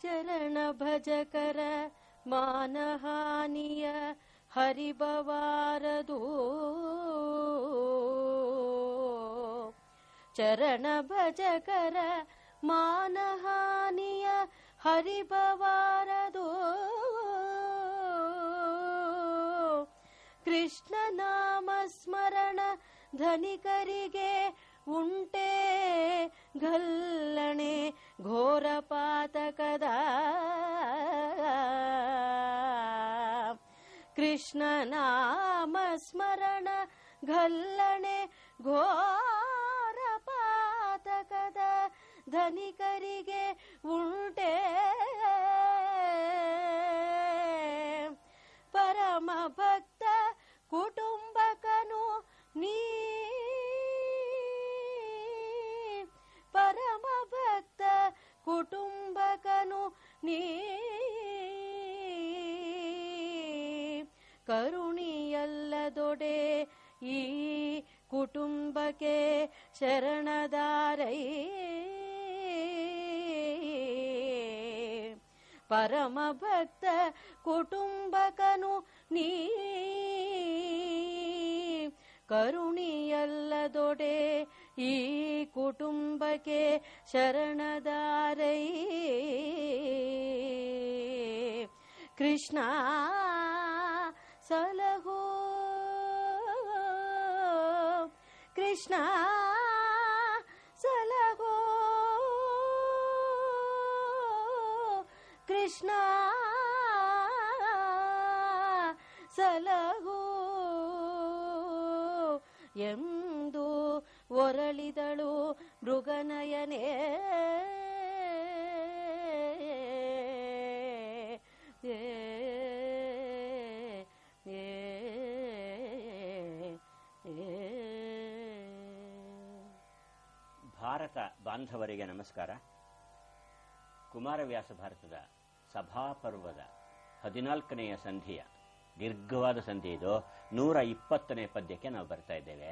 ಚರಣ ಭಜಕರ ಮಾನಹಾನಿಯ ಹರಿಬವಾರದು ಚರಣ ಭಜಕರ ಮಾನಹಾನಿಯ ಹರಿಬವಾರದು ಕೃಷ್ಣ ನಾಮ ಸ್ಮರಣ ಧನಿಕರಿಗೆ ಉಂಟೆ ಗಲ್ಲಣೆ ಘೋರ ಪಾತಕದ ಕೃಷ್ಣ ನಾಮ ಸ್ಮರಣ ಗಲ್ಲಣೆ ಘೋರ ಪಾತಕದ ಧನಿಕರಿಗೆ ಉಂಟೆ ಪರಮ ಭಕ್ತ ಕುಟುಂಬಕನು ನೀ ಪರಮ ಭಕ್ತ ಕುಟುಂಬಕನು ನೀ ಕರುಣಿಯಲ್ಲದೊಡೆ ಈ ಕುಟುಂಬಕ್ಕೆ ಶರಣದಾರೈ ಪರಮ ಭಕ್ತ ಕುಟುಂಬಕನು ನೀ ಕರುಣಿಯಲ್ಲದೊಡೆ ಈ ಕುಟುಂಬಕ್ಕೆ ಶರಣದಾರೈ ಕೃಷ್ಣ ಸಲಹೋ ಕೃಷ್ಣ ಸಲಹೋ ಕೃಷ್ಣ ಸಲಹೋ ಎಂದು ಒರಳಿದಳು ಮೃಗನಯನೇ ಏ, ಏ, ಏ. ಭಾರತ ಬಾಂಧವರಿಗೆ ನಮಸ್ಕಾರ ಕುಮಾರವ್ಯಾಸ ಭಾರತದ ಸಭಾಪರ್ವದ ಹದಿನಾಲ್ಕನೆಯ ಸಂಧಿಯ ದೀರ್ಘವಾದ ಸಂಧಿ ಇದು ನೂರ ಇಪ್ಪತ್ತನೇ ಪದ್ಯಕ್ಕೆ ನಾವು ಬರ್ತಾ ಇದ್ದೇವೆ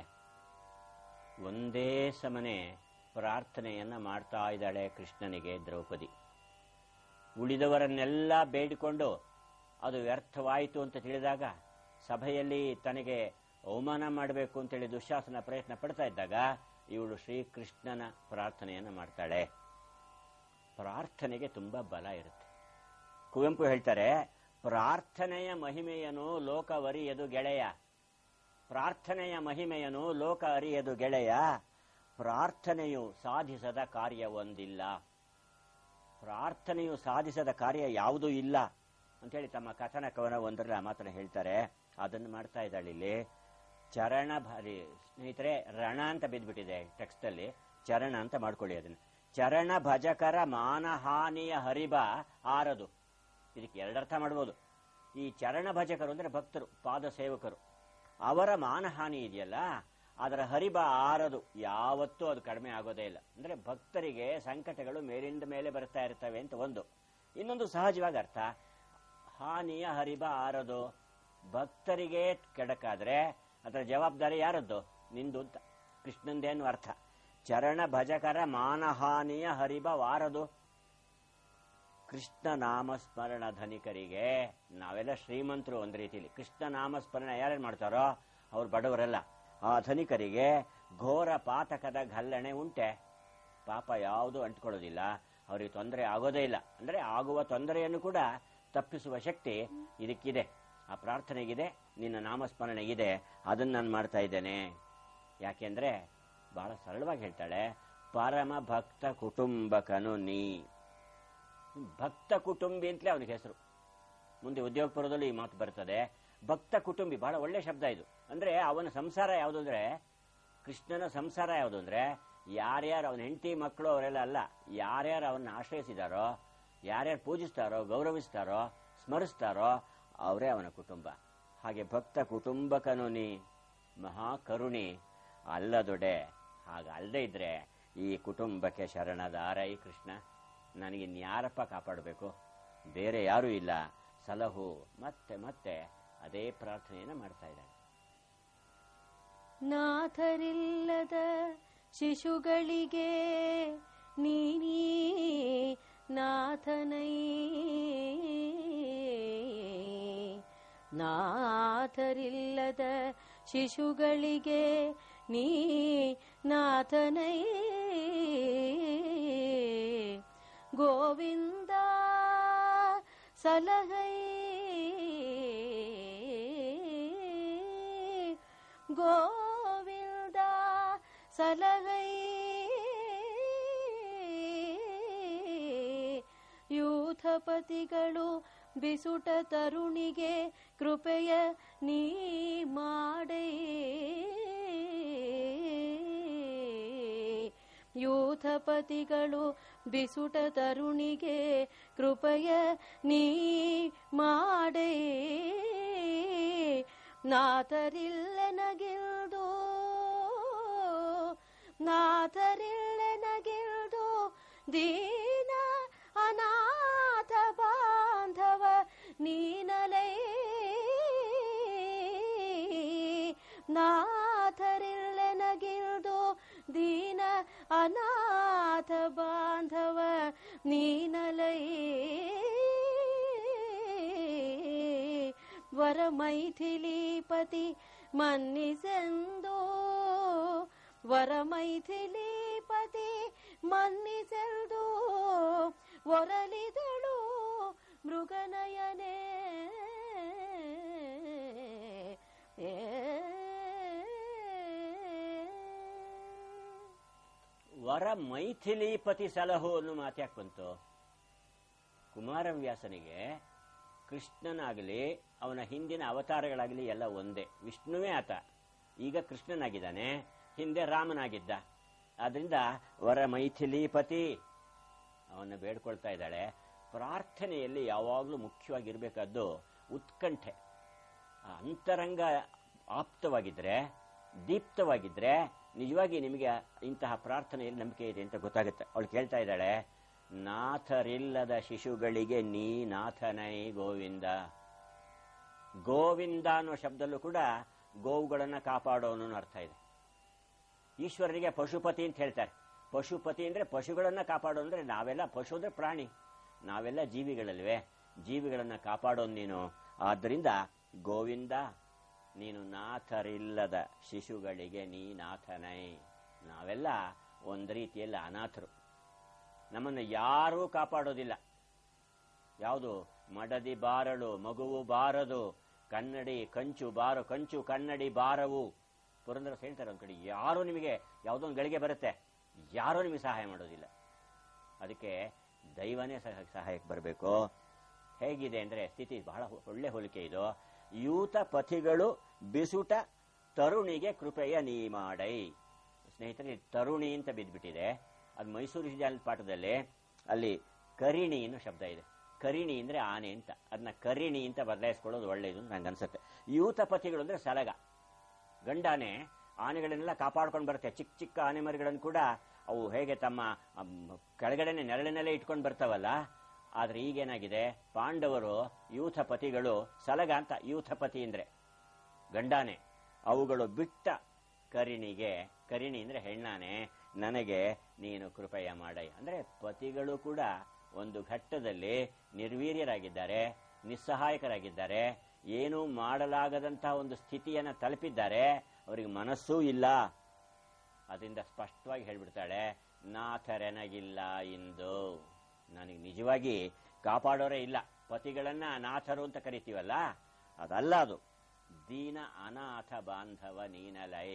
ಒಂದೇ ಸಮನೆ ಪ್ರಾರ್ಥನೆಯನ್ನ ಮಾಡ್ತಾ ಇದ್ದಾಳೆ ಕೃಷ್ಣನಿಗೆ ದ್ರೌಪದಿ ಉಳಿದವರನ್ನೆಲ್ಲ ಬೇಡಿಕೊಂಡು ಅದು ವ್ಯರ್ಥವಾಯಿತು ಅಂತ ತಿಳಿದಾಗ ಸಭೆಯಲ್ಲಿ ತನಗೆ ಅವಮಾನ ಮಾಡಬೇಕು ಅಂತೇಳಿ ದುಶ್ಯಾಸನ ಪ್ರಯತ್ನ ಪಡ್ತಾ ಇದ್ದಾಗ ಇವಳು ಶ್ರೀಕೃಷ್ಣನ ಪ್ರಾರ್ಥನೆಯನ್ನು ಮಾಡ್ತಾಳೆ ಪ್ರಾರ್ಥನೆಗೆ ತುಂಬಾ ಬಲ ಇರುತ್ತೆ ಕುವೆಂಪು ಹೇಳ್ತಾರೆ ಪ್ರಾರ್ಥನೆಯ ಮಹಿಮೆಯನು ಲೋಕ ಅರಿಯದು ಗೆಳೆಯ ಪ್ರಾರ್ಥನೆಯ ಮಹಿಮೆಯನು ಲೋಕ ಅರಿಯದು ಗೆಳೆಯ ಪ್ರಾರ್ಥನೆಯು ಸಾಧಿಸದ ಕಾರ್ಯ ಒಂದಿಲ್ಲ ಪ್ರಾರ್ಥನೆಯು ಸಾಧಿಸದ ಕಾರ್ಯ ಯಾವುದೂ ಇಲ್ಲ ಅಂತೇಳಿ ತಮ್ಮ ಕಥನ ಕವನ ಒಂದರಲ್ಲಿ ಆ ಮಾತನ್ನ ಹೇಳ್ತಾರೆ ಅದನ್ನು ಮಾಡ್ತಾ ಇದ್ದಾಳೆ ಇಲ್ಲಿ ಚರಣ ಭಾರಿ ಸ್ನೇಹಿತರೆ ರಣ ಅಂತ ಬಿದ್ದ್ಬಿಟ್ಟಿದೆ ಟೆಕ್ಸ್ಟ್ ಅಲ್ಲಿ ಚರಣ ಅಂತ ಮಾಡ್ಕೊಳ್ಳಿ ಅದನ್ನ ಚರಣ ಭಜಕರ ಮಾನಹಾನಿಯ ಹರಿಬ ಆರದು ಇದಕ್ಕೆ ಎರಡರ್ಥ ಮಾಡ್ಬೋದು ಈ ಚರಣ ಭಜಕರು ಅಂದ್ರೆ ಭಕ್ತರು ಪಾದ ಸೇವಕರು ಅವರ ಮಾನಹಾನಿ ಇದೆಯಲ್ಲ ಅದರ ಹರಿಬ ಆರದು ಯಾವತ್ತೂ ಅದು ಕಡಿಮೆ ಆಗೋದೇ ಇಲ್ಲ ಅಂದ್ರೆ ಭಕ್ತರಿಗೆ ಸಂಕಟಗಳು ಮೇಲಿಂದ ಮೇಲೆ ಬರ್ತಾ ಇರ್ತವೆ ಅಂತ ಒಂದು ಇನ್ನೊಂದು ಸಹಜವಾಗಿ ಅರ್ಥ ಹಾನಿಯ ಹರಿಬ ಆರದು ಭಕ್ತರಿಗೆ ಕೆಡಕಾದ್ರೆ ಅದರ ಜವಾಬ್ದಾರಿ ಯಾರದ್ದು ನಿಂದು ಅಂತ ಕೃಷ್ಣಂದೇನು ಅರ್ಥ ಚರಣ ಭಜಕರ ಮಾನಹಾನಿಯ ಹರಿಬ ವಾರದು ಕೃಷ್ಣ ನಾಮಸ್ಮರಣ ಧನಿಕರಿಗೆ ನಾವೆಲ್ಲ ಶ್ರೀಮಂತರು ಒಂದ್ ರೀತಿಲಿ ಕೃಷ್ಣ ನಾಮಸ್ಮರಣ ಯಾರ್ಯಾರು ಮಾಡ್ತಾರೋ ಅವ್ರು ಬಡವರಲ್ಲ ಆ ಧನಿಕರಿಗೆ ಘೋರ ಪಾತಕದ ಗಲ್ಲಣೆ ಉಂಟೆ ಪಾಪ ಯಾವುದು ಅಂಟ್ಕೊಳ್ಳೋದಿಲ್ಲ ಅವರಿಗೆ ತೊಂದರೆ ಆಗೋದೇ ಇಲ್ಲ ಅಂದ್ರೆ ಆಗುವ ತೊಂದರೆಯನ್ನು ಕೂಡ ತಪ್ಪಿಸುವ ಶಕ್ತಿ ಇದಕ್ಕಿದೆ ಆ ಪ್ರಾರ್ಥನೆಗಿದೆ ನಿನ್ನ ನಾಮಸ್ಮರಣೆಗಿದೆ ಅದನ್ನ ನಾನು ಮಾಡ್ತಾ ಇದ್ದೇನೆ ಯಾಕೆಂದ್ರೆ ಬಹಳ ಸರಳವಾಗಿ ಹೇಳ್ತಾಳೆ ಪರಮ ಭಕ್ತ ಕುಟುಂಬಕನು ನೀ ಭಕ್ತ ಕುಟುಂಬಿ ಅಂತಲೇ ಅವನಿಗೆ ಹೆಸರು ಮುಂದೆ ಉದ್ಯೋಗಪುರದಲ್ಲಿ ಈ ಮಾತು ಬರ್ತದೆ ಭಕ್ತ ಕುಟುಂಬಿ ಬಹಳ ಒಳ್ಳೆ ಶಬ್ದ ಇದು ಅಂದ್ರೆ ಅವನ ಸಂಸಾರ ಯಾವುದು ಅಂದ್ರೆ ಕೃಷ್ಣನ ಸಂಸಾರ ಯಾವುದು ಅಂದ್ರೆ ಯಾರ್ಯಾರು ಅವನ ಹೆಂಡತಿ ಮಕ್ಕಳು ಅವರೆಲ್ಲ ಅಲ್ಲ ಯಾರ್ಯಾರು ಅವನ್ನ ಆಶ್ರಯಿಸಿದಾರೋ ಯಾರ್ಯಾರು ಪೂಜಿಸ್ತಾರೋ ಗೌರವಿಸ್ತಾರೋ ಸ್ಮರಿಸ್ತಾರೋ ಅವರೇ ಅವನ ಕುಟುಂಬ ಹಾಗೆ ಭಕ್ತ ಕುಟುಂಬಕನು ನೀ ಮಹಾಕರುಣಿ ಅಲ್ಲದೊಡೆ ಹಾಗ ಅಲ್ಲದೆ ಇದ್ರೆ ಈ ಕುಟುಂಬಕ್ಕೆ ಶರಣದಾರ ಈ ಕೃಷ್ಣ ನನಗೆ ಇನ್ಯಾರಪ್ಪ ಕಾಪಾಡಬೇಕು ಬೇರೆ ಯಾರೂ ಇಲ್ಲ ಸಲಹು ಮತ್ತೆ ಮತ್ತೆ ಅದೇ ಪ್ರಾರ್ಥನೆಯನ್ನು ಮಾಡ್ತಾ ಇದ್ದಾಳೆ ನಾಥರಿಲ್ಲದ ಶಿಶುಗಳಿಗೆ ನೀನೀ ನಾಥನೈ ನಾಥರಿಲ್ಲದ ಶಿಶುಗಳಿಗೆ ನೀ ನಾಥನೈ ಗೋವಿಂದ ಸಲಹೈ ಗೋವಿಂದ ಸಲಹೈ ಯೂಥಪತಿಗಳು ಬಿಸುಟ ತರುಣಿಗೆ ಕೃಪೆಯ ನೀ ಮಾಡೇ ಯೂಥಪತಿಗಳು ಬಿಸುಟ ತರುಣಿಗೆ ಕೃಪೆಯ ನೀ ಮಾಡೇ ನಾಥರಿಲ್ಲೆನಗಿಲ್ದು ನಾಥರಿಲ್ಲೆನಗಿಲ್ದು ದೀನ ಅನಾಥ ಬಾಂಧವ ನೀನಲೇ ನಾಥರಿಲ್ಲೆನಗಿಲ್ದು ದೀನ ಅನಾಥ ಬಾಂಧವ ನೀನಲೈ ವರ ಮೈಥಿಲೀಪತಿ ಮನ್ನಿಸೆಂದು ವರ ಮೈಥಿಲೀಪತಿ ಮನ್ನಿಸೆಂದು ಒರಲಿದಳು ಮೃಗನಯನೇ ಏ ವರ ಮೈಥಿಲೀಪತಿ ಸಲಹು ಅನ್ನೋ ಮಾತ್ಯಾಕೆ ಬಂತು ಕುಮಾರವ್ಯಾಸನಿಗೆ ಕೃಷ್ಣನಾಗಲಿ ಅವನ ಹಿಂದಿನ ಅವತಾರಗಳಾಗಲಿ ಎಲ್ಲ ಒಂದೇ ವಿಷ್ಣುವೇ ಆತ ಈಗ ಕೃಷ್ಣನಾಗಿದ್ದಾನೆ ಹಿಂದೆ ರಾಮನಾಗಿದ್ದ ಆದ್ರಿಂದ ವರ ಮೈಥಿಲೀಪತಿ ಅವನ್ನ ಬೇಡ್ಕೊಳ್ತಾ ಇದ್ದಾಳೆ ಪ್ರಾರ್ಥನೆಯಲ್ಲಿ ಯಾವಾಗಲೂ ಮುಖ್ಯವಾಗಿರ್ಬೇಕಾದ್ದು ಉತ್ಕಂಠೆ ಆ ಅಂತರಂಗ ಆಪ್ತವಾಗಿದ್ರೆ ದೀಪ್ತವಾಗಿದ್ರೆ ನಿಜವಾಗಿ ನಿಮಗೆ ಇಂತಹ ಪ್ರಾರ್ಥನೆಯಲ್ಲಿ ನಂಬಿಕೆ ಇದೆ ಅಂತ ಗೊತ್ತಾಗುತ್ತೆ ಅವಳು ಕೇಳ್ತಾ ಇದ್ದಾಳೆ ನಾಥರಿಲ್ಲದ ಶಿಶುಗಳಿಗೆ ನೀ ನಾಥನೈ ಗೋವಿಂದ ಗೋವಿಂದ ಅನ್ನೋ ಶಬ್ದಲ್ಲೂ ಕೂಡ ಗೋವುಗಳನ್ನ ಕಾಪಾಡೋನು ಅನ್ನೋ ಅರ್ಥ ಇದೆ ಈಶ್ವರನಿಗೆ ಪಶುಪತಿ ಅಂತ ಹೇಳ್ತಾರೆ ಪಶುಪತಿ ಅಂದ್ರೆ ಪಶುಗಳನ್ನ ಕಾಪಾಡೋ ಅಂದ್ರೆ ನಾವೆಲ್ಲ ಪಶು ಅಂದ್ರೆ ಪ್ರಾಣಿ ನಾವೆಲ್ಲ ಜೀವಿಗಳಲ್ವೇ ಜೀವಿಗಳನ್ನ ಕಾಪಾಡೋನು ನೀನು ಆದ್ದರಿಂದ ಗೋವಿಂದ ನೀನು ನಾಥರಿಲ್ಲದ ಶಿಶುಗಳಿಗೆ ನೀ ನಾಥನೈ ನಾವೆಲ್ಲ ಒಂದು ರೀತಿಯಲ್ಲಿ ಅನಾಥರು ನಮ್ಮನ್ನು ಯಾರೂ ಕಾಪಾಡೋದಿಲ್ಲ ಯಾವುದು ಮಡದಿ ಬಾರಳು ಮಗುವು ಬಾರದು ಕನ್ನಡಿ ಕಂಚು ಬಾರು ಕಂಚು ಕನ್ನಡಿ ಬಾರವು ಪುರಂದರ ಹೇಳ್ತಾರೆ ಒಂದ್ ಕಡೆ ಯಾರು ನಿಮಗೆ ಯಾವುದೋ ಒಂದು ಗಳಿಗೆ ಬರುತ್ತೆ ಯಾರೂ ನಿಮಗೆ ಸಹಾಯ ಮಾಡೋದಿಲ್ಲ ಅದಕ್ಕೆ ದೈವನೇ ಸಹ ಸಹಾಯಕ್ಕೆ ಬರಬೇಕು ಹೇಗಿದೆ ಅಂದ್ರೆ ಸ್ಥಿತಿ ಬಹಳ ಒಳ್ಳೆ ಹೋಲಿಕೆ ಇದು ಯೂತ ಪಥಿಗಳು ಬಿಸುಟ ತರುಣಿಗೆ ಕೃಪೆಯ ನೀ ಮಾಡೈ ಸ್ನೇಹಿತರೆ ತರುಣಿ ಅಂತ ಬಿದ್ದ್ಬಿಟ್ಟಿದೆ ಅದು ಮೈಸೂರು ವಿಶ್ವವಿದ್ಯಾಲಯ ಪಾಠದಲ್ಲಿ ಅಲ್ಲಿ ಕರಿಣಿ ಅನ್ನೋ ಶಬ್ದ ಇದೆ ಕರಿಣಿ ಅಂದ್ರೆ ಆನೆ ಅಂತ ಅದನ್ನ ಕರಿಣಿ ಅಂತ ಬದಲಾಯಿಸ್ಕೊಳ್ಳೋದು ಒಳ್ಳೆಯದು ಅಂತ ನಂಗೆ ಅನ್ಸುತ್ತೆ ಯೂತ ಪಥಿಗಳು ಅಂದ್ರೆ ಸಲಗ ಗಂಡಾನೆ ಆನೆಗಳನ್ನೆಲ್ಲ ಕಾಪಾಡ್ಕೊಂಡು ಬರುತ್ತೆ ಚಿಕ್ಕ ಚಿಕ್ಕ ಆನೆ ಮರಿಗಳನ್ನು ಕೂಡ ಅವು ಹೇಗೆ ತಮ್ಮ ಅಮ್, ಕೆಳಗಡೆನೆ ನೆರಳಿನಲ್ಲೇ ಇಟ್ಕೊಂಡು ಬರ್ತಾವಲ್ಲ ಆದ್ರೆ ಈಗೇನಾಗಿದೆ ಪಾಂಡವರು ಯೂಥಪತಿಗಳು ಸಲಗ ಅಂತ ಯೂಥಪತಿ ಅಂದ್ರೆ ಗಂಡಾನೆ ಅವುಗಳು ಬಿಟ್ಟ ಕರಿಣಿಗೆ ಕರಿಣಿ ಅಂದ್ರೆ ಹೆಣ್ಣಾನೆ ನನಗೆ ನೀನು ಕೃಪೆಯ ಮಾಡೈ ಅಂದ್ರೆ ಪತಿಗಳು ಕೂಡ ಒಂದು ಘಟ್ಟದಲ್ಲಿ ನಿರ್ವೀರ್ಯರಾಗಿದ್ದಾರೆ ನಿಸ್ಸಹಾಯಕರಾಗಿದ್ದಾರೆ ಏನೂ ಮಾಡಲಾಗದಂತಹ ಒಂದು ಸ್ಥಿತಿಯನ್ನ ತಲುಪಿದ್ದಾರೆ ಅವರಿಗೆ ಮನಸ್ಸೂ ಇಲ್ಲ ಅದರಿಂದ ಸ್ಪಷ್ಟವಾಗಿ ಹೇಳ್ಬಿಡ್ತಾಳೆ ನಾಥರೆನಗಿಲ್ಲ ಇಂದು ನನಗೆ ನಿಜವಾಗಿ ಕಾಪಾಡೋರೇ ಇಲ್ಲ ಪತಿಗಳನ್ನ ನಾಥರು ಅಂತ ಕರಿತೀವಲ್ಲ ಅದಲ್ಲ ಅದು ದೀನ ಅನಾಥ ಬಾಂಧವ ನೀನಲೈ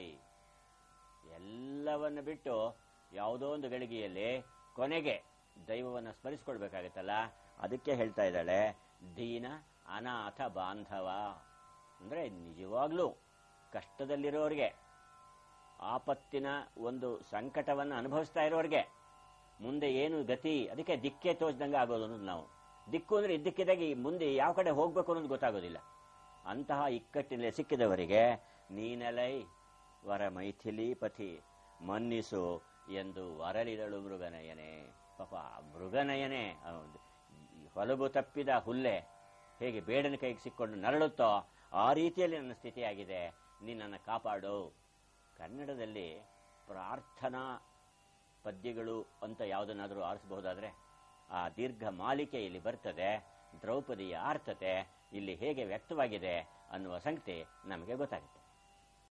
ಎಲ್ಲವನ್ನು ಬಿಟ್ಟು ಯಾವುದೋ ಒಂದು ಗಳಿಗೆಯಲ್ಲಿ ಕೊನೆಗೆ ದೈವವನ್ನು ಸ್ಮರಿಸ್ಕೊಳ್ಬೇಕಾಗತ್ತಲ್ಲ ಅದಕ್ಕೆ ಹೇಳ್ತಾ ಇದ್ದಾಳೆ ದೀನ ಅನಾಥ ಬಾಂಧವ ಅಂದ್ರೆ ನಿಜವಾಗ್ಲೂ ಕಷ್ಟದಲ್ಲಿರೋರಿಗೆ ಆಪತ್ತಿನ ಒಂದು ಸಂಕಟವನ್ನು ಅನುಭವಿಸ್ತಾ ಇರೋರಿಗೆ ಮುಂದೆ ಏನು ಗತಿ ಅದಕ್ಕೆ ದಿಕ್ಕೆ ತೋಚ್ದಂಗೆ ಆಗೋದು ಅನ್ನೋದು ನಾವು ದಿಕ್ಕು ಅಂದ್ರೆ ಇದ್ದಕ್ಕಿದ್ದಾಗಿ ಮುಂದೆ ಯಾವ ಕಡೆ ಹೋಗ್ಬೇಕು ಅನ್ನೋದು ಗೊತ್ತಾಗೋದಿಲ್ಲ ಅಂತಹ ಇಕ್ಕಟ್ಟಿನಲ್ಲಿ ಸಿಕ್ಕಿದವರಿಗೆ ನೀನಲೈ ವರ ಮೈಥಿಲೀಪತಿ ಮನ್ನಿಸು ಎಂದು ವರಲಿದಳು ಮೃಗನಯನೆ ಪಾಪ ಆ ಮೃಗನಯನೆ ಆ ಒಂದು ಹೊಲಬು ತಪ್ಪಿದ ಹುಲ್ಲೆ ಹೇಗೆ ಬೇಡನ ಕೈಗೆ ಸಿಕ್ಕೊಂಡು ನರಳುತ್ತೋ ಆ ರೀತಿಯಲ್ಲಿ ನನ್ನ ಸ್ಥಿತಿಯಾಗಿದೆ ನಿನ್ನನ್ನು ಕಾಪಾಡು ಕನ್ನಡದಲ್ಲಿ ಪ್ರಾರ್ಥನಾ ಪದ್ಯಗಳು ಅಂತ ಯಾವುದನ್ನಾದರೂ ಆರಿಸಬಹುದಾದ್ರೆ ಆ ದೀರ್ಘ ಮಾಲಿಕೆಯಲ್ಲಿ ಬರ್ತದೆ ದ್ರೌಪದಿಯ ಆರ್ತತೆ ಇಲ್ಲಿ ಹೇಗೆ ವ್ಯಕ್ತವಾಗಿದೆ ಅನ್ನುವ ಸಂಗತಿ ನಮಗೆ ಗೊತ್ತಾಗುತ್ತೆ